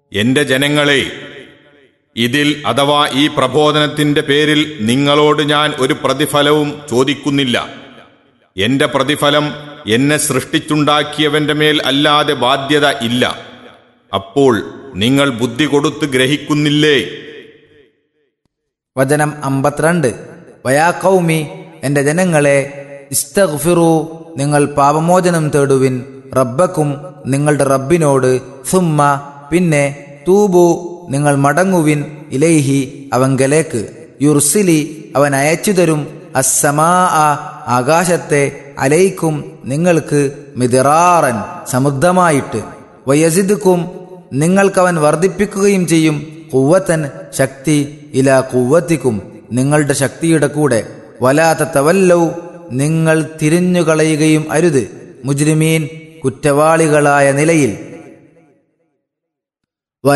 എന്റെ ജനങ്ങളെ ഇതിൽ അഥവാ ഈ പ്രബോധനത്തിന്റെ പേരിൽ നിങ്ങളോട് ഞാൻ ഒരു പ്രതിഫലവും ചോദിക്കുന്നില്ല എന്റെ പ്രതിഫലം എന്നെ സൃഷ്ടിച്ചുണ്ടാക്കിയവന്റെ മേൽ അല്ലാതെ ബാധ്യത ഇല്ല അപ്പോൾ നിങ്ങൾ ബുദ്ധി കൊടുത്ത് ഗ്രഹിക്കുന്നില്ലേ വചനം അമ്പത്തിരണ്ട് വയാ കൗമി എൻ്റെ ജനങ്ങളെ ഇസ്തഗ്ഫിറു നിങ്ങൾ പാപമോചനം തേടുവിൻ റബ്ബക്കും നിങ്ങളുടെ റബ്ബിനോട് സുമ്മ പിന്നെ തൂബു നിങ്ങൾ മടങ്ങുവിൻ ഇലൈഹി അവങ്കലേക്ക് യുർസിലി അവൻ അയച്ചു തരും അസ്സമാ ആകാശത്തെ അലൈക്കും നിങ്ങൾക്ക് മിതിറാറൻ സമൃദ്ധമായിട്ട് വയസിദുക്കും നിങ്ങൾക്കവൻ വർദ്ധിപ്പിക്കുകയും ചെയ്യും കുവ്വത്തൻ ശക്തി ഇല കുവ്വത്തിക്കും നിങ്ങളുടെ ശക്തിയുടെ കൂടെ വലാത്ത തവല്ലൗ നിങ്ങൾ തിരിഞ്ഞുകളയുകയും അരുത് മുജ്രിമീൻ കുറ്റവാളികളായ നിലയിൽ